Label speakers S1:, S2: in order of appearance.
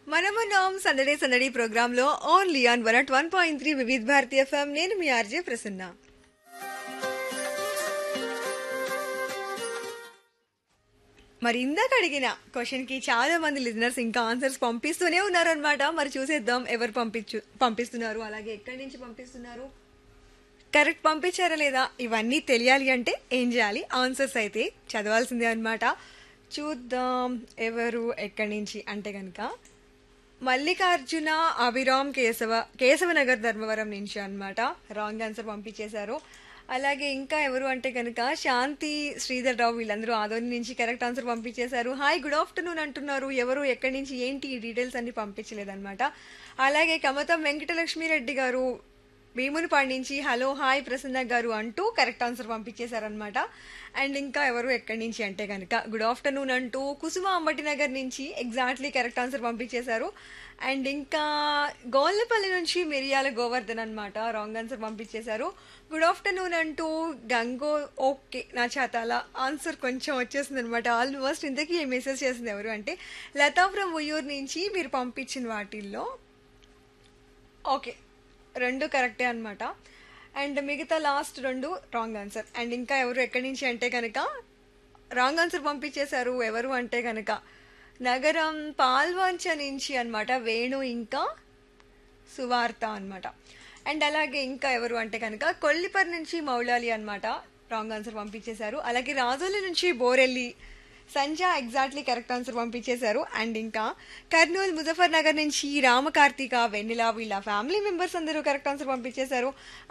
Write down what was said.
S1: మనమున్నాం సందడే సందడి ప్రోగ్రామ్ లో only on one at one point three Vividh Bharatiya FM నేను మీ ఆర్జే ప్రసన్న మరి ఇందాక అడిగిన క్వశ్చన్ కి చాలా మంది లిజనర్స్ ఇంకా ఆన్సర్స్ పంపిస్తూనే ఉన్నారనమాట మరి చూసేద్దాం ఎవరు పంపించు పంపిస్తున్నారు అలాగే ఎక్కడి నుంచి పంపిస్తున్నారు కరెక్ట్ పంపించారా లేదా ఇవన్నీ తెలియాలి అంటే ఏం చేయాలి ఆన్సర్స్ అయితే చదవాల్సిందే అనమాట చూద్దాం ఎవరు ఎక్కడి నుంచి అంటే కనుక మల్లికార్జున అభిరామ్ కేశవ కేశవనగర్ ధర్మవరం నుంచి అన్నమాట రాంగ్ ఆన్సర్ పంపించేశారు అలాగే ఇంకా ఎవరు అంటే కనుక శాంతి శ్రీధర్ రావు వీళ్ళందరూ ఆదోని నుంచి కరెక్ట్ ఆన్సర్ పంపించేశారు హాయ్ గుడ్ ఆఫ్టర్నూన్ అంటున్నారు ఎవరు ఎక్కడి నుంచి ఏంటి ఈ డీటెయిల్స్ అన్ని పంపించలేదన్నమాట అలాగే కమతం వెంకటలక్ష్మి రెడ్డి గారు భీమునిపాడు నుంచి హలో హాయ్ ప్రసన్న గారు అంటూ కరెక్ట్ ఆన్సర్ పంపించేశారనమాట అండ్ ఇంకా ఎవరు ఎక్కడి నుంచి అంటే కనుక గుడ్ ఆఫ్టర్నూన్ అంటూ కుసుమ అంబటి నగర్ నుంచి ఎగ్జాక్ట్లీ కరెక్ట్ ఆన్సర్ పంపించేశారు అండ్ ఇంకా గోల్లపల్లి నుంచి మిరియాల గోవర్ధన్ అనమాట రాంగ్ ఆన్సర్ పంపించేశారు గుడ్ ఆఫ్టర్నూన్ అంటూ గంగో ఓకే నా చేతాల ఆన్సర్ కొంచెం వచ్చేసింది అనమాట ఆల్మోస్ట్ ఇంతకీ ఏ మెసేజ్ చేసింది ఎవరు అంటే లతా ఫ్రమ్ ఉయ్యూరు నుంచి మీరు పంపించిన వాటిల్లో ఓకే రెండు కరెక్టే అనమాట అండ్ మిగతా లాస్ట్ రెండు రాంగ్ ఆన్సర్ అండ్ ఇంకా ఎవరు ఎక్కడి నుంచి అంటే కనుక రాంగ్ ఆన్సర్ పంపించేశారు ఎవరు అంటే కనుక నగరం పాల్వంచ నుంచి అన్నమాట వేణు ఇంకా సువార్త అన్నమాట అండ్ అలాగే ఇంకా ఎవరు అంటే కనుక కొల్లిపర్ నుంచి మౌలాలి అన్నమాట రాంగ్ ఆన్సర్ పంపించేశారు అలాగే రాజోలి నుంచి Borelli Sanja exactly correct answer పంపించేశారు అండ్ ఇంకా కర్నూలు ముజఫర్ నగర్ నుంచి రామకార్తిక వెన్నెల వీళ్ళ ఫ్యామిలీ మెంబర్స్ అందరూ కరెక్ట్ ఆన్సర్ పంపించేశారు